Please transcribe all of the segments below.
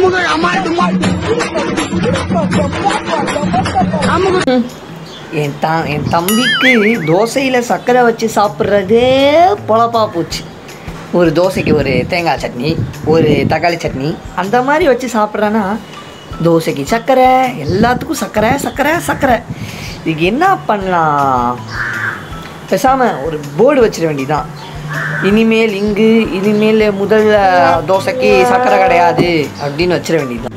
என் த என் தம்பிக்கு தோசையில் சர்க்கரை வச்சு சாப்பிட்றதே பொழப்பா போச்சு ஒரு தோசைக்கு ஒரு தேங்காய் சட்னி ஒரு தக்காளி சட்னி அந்த மாதிரி வச்சு சாப்பிட்றேன்னா தோசைக்கு சர்க்கரை எல்லாத்துக்கும் சர்க்கரை சர்க்கரை சர்க்கரை இதுக்கு என்ன பண்ணலாம் பேசாமல் ஒரு போர்டு வச்சிட வேண்டியதான் இனிமேல் இங்கு இனிமேல் முதல்ல தோசைக்கு சர்க்கரை கிடையாது அப்படின்னு வச்சிட வேண்டியதுதான்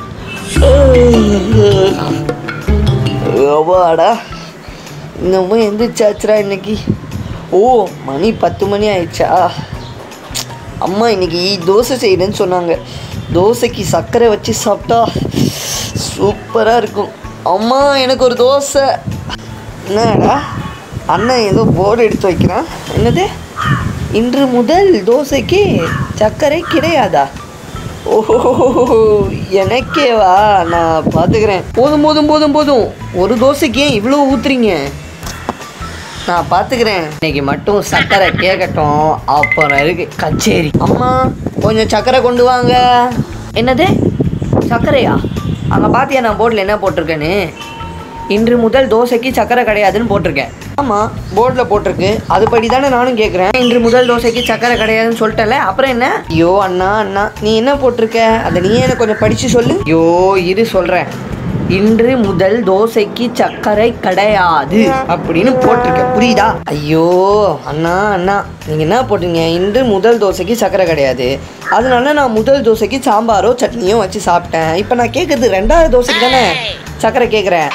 அவாடா இன்னமும் எந்திரிச்சாச்சுரா இன்னைக்கு ஓ மணி பத்து மணி ஆயிடுச்சா அம்மா இன்னைக்கு தோசை செய்யணுன்னு சொன்னாங்க தோசைக்கு சர்க்கரை வச்சு சாப்பிட்டா சூப்பராக இருக்கும் அம்மா எனக்கு ஒரு தோசை என்னடா அண்ணன் ஏதோ போர்டு எடுத்து வைக்கிறான் என்னது இன்று முதல் தோசைக்கு சர்க்கரை கிடையாதா ஓஹோ எனக்கேவா நான் பார்த்துக்கிறேன் போதும் போதும் போதும் போதும் ஒரு தோசைக்கு ஏன் இவ்வளோ ஊத்துறீங்க நான் பார்த்துக்கிறேன் இன்னைக்கு மட்டும் சர்க்கரை கேட்கட்டும் அப்புறம் இருக்கு கச்சேரி அம்மா கொஞ்சம் சர்க்கரை கொண்டு வாங்க என்னது சர்க்கரையா அங்கே பார்த்தியா நான் போர்டில் என்ன போட்டிருக்கேன்னு இன்று முதல் தோசைக்கு சர்க்கரை கிடையாதுன்னு போட்டிருக்கேன் ஆமாம் போர்டில் போட்டிருக்கு அதுபடி தானே நானும் கேட்குறேன் இன்று முதல் தோசைக்கு சர்க்கரை கிடையாதுன்னு சொல்லிட்டல அப்புறம் என்ன ஐயோ அண்ணா அண்ணா நீ என்ன போட்டிருக்க அதை நீ எனக்கு கொஞ்சம் படித்து சொல்லு ஐயோ இரு சொல்கிறேன் இன்று முதல் தோசைக்கு சர்க்கரை கிடையாது அப்படின்னு போட்டிருக்க புரியுதா ஐயோ அண்ணா அண்ணா நீங்கள் என்ன போட்டீங்க இன்று முதல் தோசைக்கு சர்க்கரை கிடையாது அதனால நான் முதல் தோசைக்கு சாம்பாரோ சட்னியோ வச்சு சாப்பிட்டேன் இப்போ நான் கேட்குறது ரெண்டாவது தோசைக்கு தானே சர்க்கரை கேட்குறேன்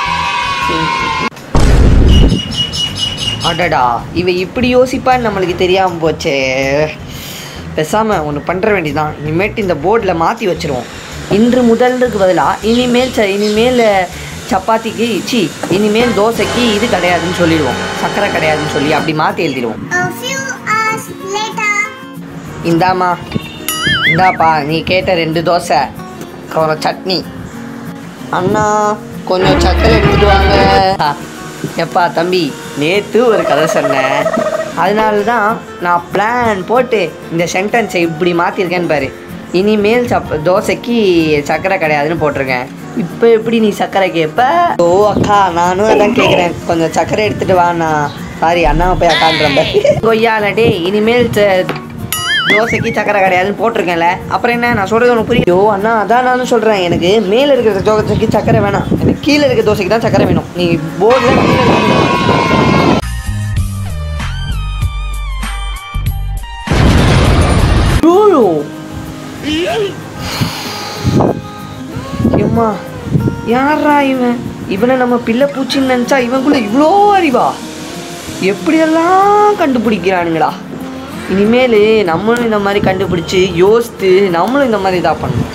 அடடா இவ இப்படி யோசிப்பான்னு நம்மளுக்கு தெரியாமல் போச்சே பேசாமல் ஒன்று பண்ணுற வேண்டியதான் இனிமேட்டு இந்த போர்டில் மாற்றி வச்சிருவோம் இன்று முதல்க்கு பதிலாக இனிமேல் ச இனிமேல் சப்பாத்திக்கு சி இனிமேல் தோசைக்கு இது கிடையாதுன்னு சொல்லிடுவோம் சர்க்கரை கிடையாதுன்னு சொல்லி அப்படி மாற்றி எழுதிடுவோம் A few hours later. இந்தாம்மா இந்தாப்பா நீ கேட்ட ரெண்டு தோசை அப்புறம் சட்னி அண்ணா கொஞ்சம் சக்கரை எடுத்துட்டு வாங்க ஆ, எப்பா தம்பி நேற்று ஒரு கதை சொன்னேன் அதனால தான் நான் பிளான் போட்டு இந்த சென்டென்ஸை இப்படி மாற்றிருக்கேன்னு பாரு இனிமேல் சப் தோசைக்கு சர்க்கரை கிடையாதுன்னு போட்டிருக்கேன் இப்போ எப்படி நீ சர்க்கரை கேட்ப ஓ அக்கா நானும் அதான் கேட்குறேன் கொஞ்சம் சர்க்கரை எடுத்துட்டு வாண்ணா சாரி அண்ணாவை போய் அக்கான்ற கொய்யால டே இனிமேல் ச- தோசைக்கு சக்கரை கிடையாதுன்னு போட்டிருக்கேன்ல அப்புறம் என்ன நான் சொல்றது உனக்கு புரியும் ஐயோ அண்ணா அதான் நானும் சொல்கிறேன் எனக்கு மேலே இருக்கிற தோசைக்கு சக்கரை வேணாம் எனக்கு கீழே இருக்க தோசைக்கு தான் சக்கரை வேணும் நீ போர்டில் ஏம்மா யாரா இவன் இவனை நம்ம பிள்ளை பூச்சின்னு நினச்சா இவனுக்குள்ள இவ்வளோ அறிவா எப்படியெல்லாம் கண்டுபிடிக்கிறானுங்களா இனிமேல் நம்மளும் இந்த மாதிரி கண்டுபிடிச்சி யோசித்து நம்மளும் இந்த மாதிரி இதாக பண்ணணும்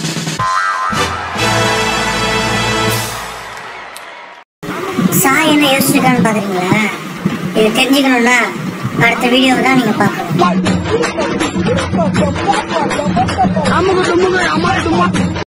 சாய் என்ன யோசிச்சிருக்கான்னு பாக்குறீங்களா இது தெரிஞ்சுக்கணும்னா அடுத்த வீடியோவை தான் நீங்க பார்க்கணும் அமுகு துமுகு அமால் டுமா